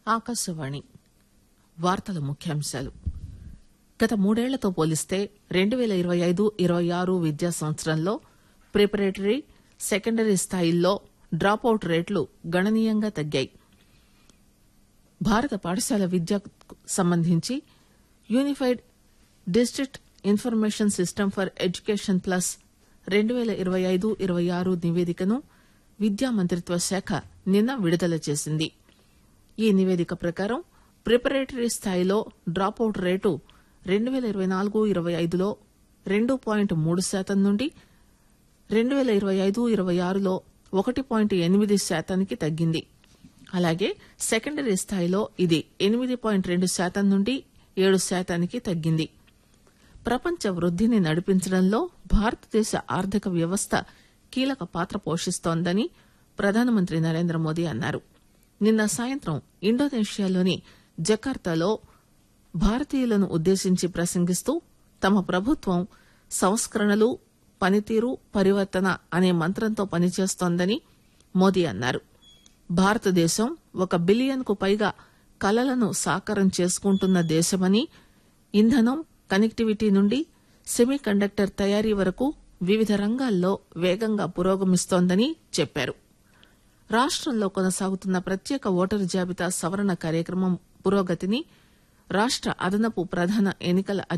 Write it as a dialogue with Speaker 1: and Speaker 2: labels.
Speaker 1: ఆకాశవాణి వార్తల ముఖ్యాంశాలు గత మూడేళ్లతో పోలిస్తే రెండు పేల ఇరవై ఐదు ఇరవై ఆరు విద్యా సంవత్సరంలో ప్రిపరేటరీ సెకండరీ స్థాయిల్లో డ్రాప్ అవుట్ రేట్లు గణనీయంగా తగ్గాయి భారత పాఠశాల విద్యకు సంబంధించి unified district information system for education plus రెండు పేల ఇరవై ఐదు ఇరవై ఆరు నివేదికను విద్యా మంత్రిత్వ శాఖ నిన్న విడుదల చేసింది ఈ నివేదిక ప్రకారం ప్రిపరేటరీ స్థాయిలో డ్రాప్ అవుట్ రేటు రెండు పేల ఇరవై నాలుగు ఇరవై ఐదులో రెండు పాయింట్ మూడు శాతం నుండి రెండు పేల ఇరవై ఐదు ఇరవై ఆరులో ఒకటి పాయింట్ ఎనిమిది శాతానికి తగ్గింది అలాగే సెకండరీ స్థాయిలో ఇది ఎనిమిది పాయింట్ రెండు శాతం నుండి ఏడు శాతానికి తగ్గింది ప్రపంచ వృద్దిని నడిపించడంలో భారతదేశ ఆర్థిక వ్యవస్థ కీలక పాత్ర పోషిస్తోందని ప్రధానమంత్రి నరేంద్ర మోదీ అన్నారు నిన్న సాయంత్రం ఇండోనేషియాలోని జకార్తాలో భారతీయులను ఉద్దేశించి ప్రసంగిస్తూ తమ ప్రభుత్వం సంస్కరణలు పనితీరు పరివర్తన అనే మంత్రంతో పనిచేస్తోందని మోదీ అన్నారు భారతదేశం ఒక బిలియన్ కు పైగా కలలను సాకారం చేసుకుంటున్న దేశమని ఇంధనం కనెక్టివిటీ నుండి సెమీ కండక్టర్ తయారీ వరకు వివిధ రంగాల్లో వేగంగా పురోగమిస్తోందని చెప్పారు రాష్టంలో కొనసాగుతున్న ప్రత్యేక ఓటరు జాబితా సవరణ కార్యక్రమం పురోగతిని రాష్ట అదనపు ప్రధాన ఎన్నికల